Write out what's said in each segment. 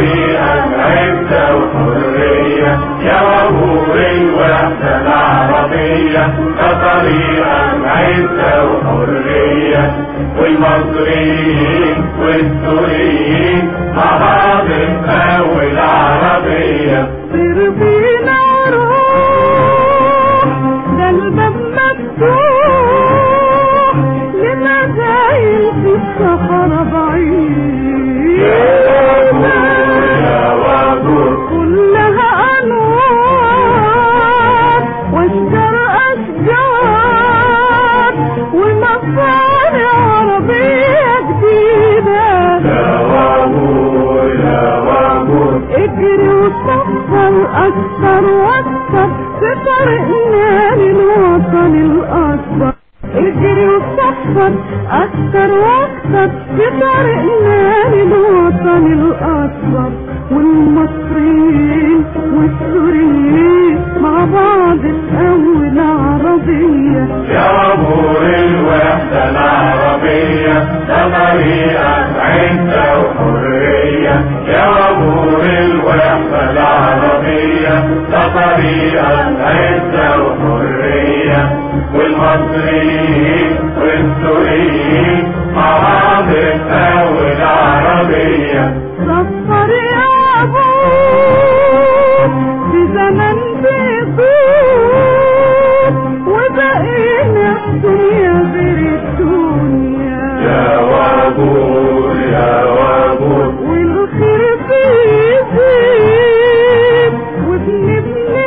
طريقك عزة وحرية يا وابور الوحدة العربية ده طريقك عزة وحرية والمصريين والسوريين مع بعض نقوي العربية طير بينا روح ده الباب مفتوح لمزايل في الصحراء بعيد يا وابور كلها أنوار واشجار أشجار ومصانع عربية جديدة يا وابور يا وابور اجري وصفر أكثر وأكثر في طريقنا للوطن الأكبر اجري وصفر أكثر وأكثر في طريقنا للوطن الأكبر والمصريين والسوريين مع بعض تقوي العربية يا وابور الوحدة العربية ده طريقك عزة وحرية يا وابور الوحدة العربية ده طريقك عزة وحرية والمصريين والسوريين مع بعض تقوي العربية صفر يا أبوك في زمن بيطول وبقينا الدنيا غير الدنيا يا وابور يا وابور والخير بيزيد وبنبني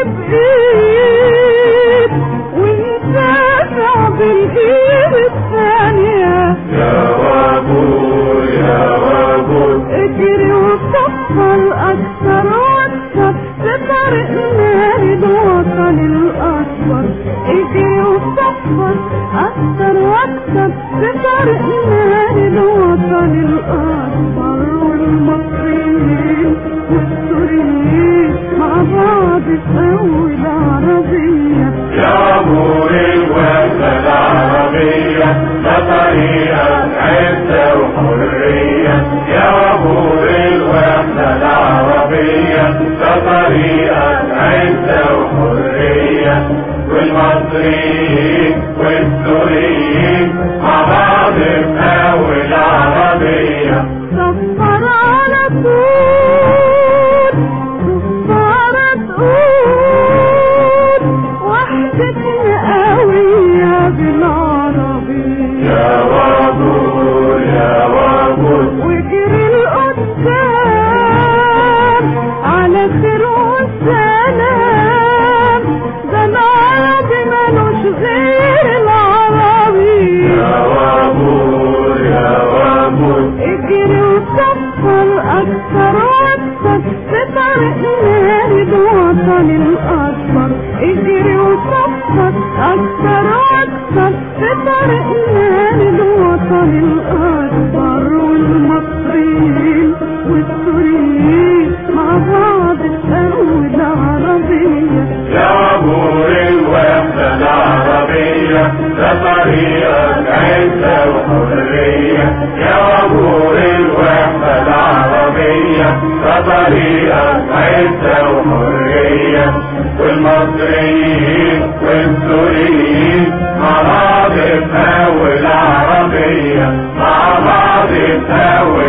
بإيد ونتابع بالإيد الثانية يا وابور يا وابور اجري وصفر أكثر وأكثر في طريقنا للوطن الأكبر اجري وصفر أكثر وأكثر في طريقنا للوطن الأكبر والمصريين والسوريين مع بعض تقوي العربية يا وابور الوحدة العربية ده طريقك عزة وحرية يا وابور الوحدة العربية ده طريقك عزة وحرية والمصريين والسوريين مع بعض تقوي العربية صفر على طول صفارة تقول وحدتنا قوية بالعربية يا وابور يا وابور واجري القدام على خير والسلام ده العربي ملوش غير العربي يا وابور يا وابور اجري وصفر اكثر واكثر في طريقنا للوطن الاكبر اجري وصفر اكثر واكثر في طريقنا للوطن الاكبر والمصريين والسوريين مع بعض تقوي العربيه يا وابور الوحدة العربية ده طريقك عزة وحرية يا وابور الوحدة العربية ده طريقك عزة وحرية والمصريين والسوريين مع بعض تقوي العربية مع بعض تقوي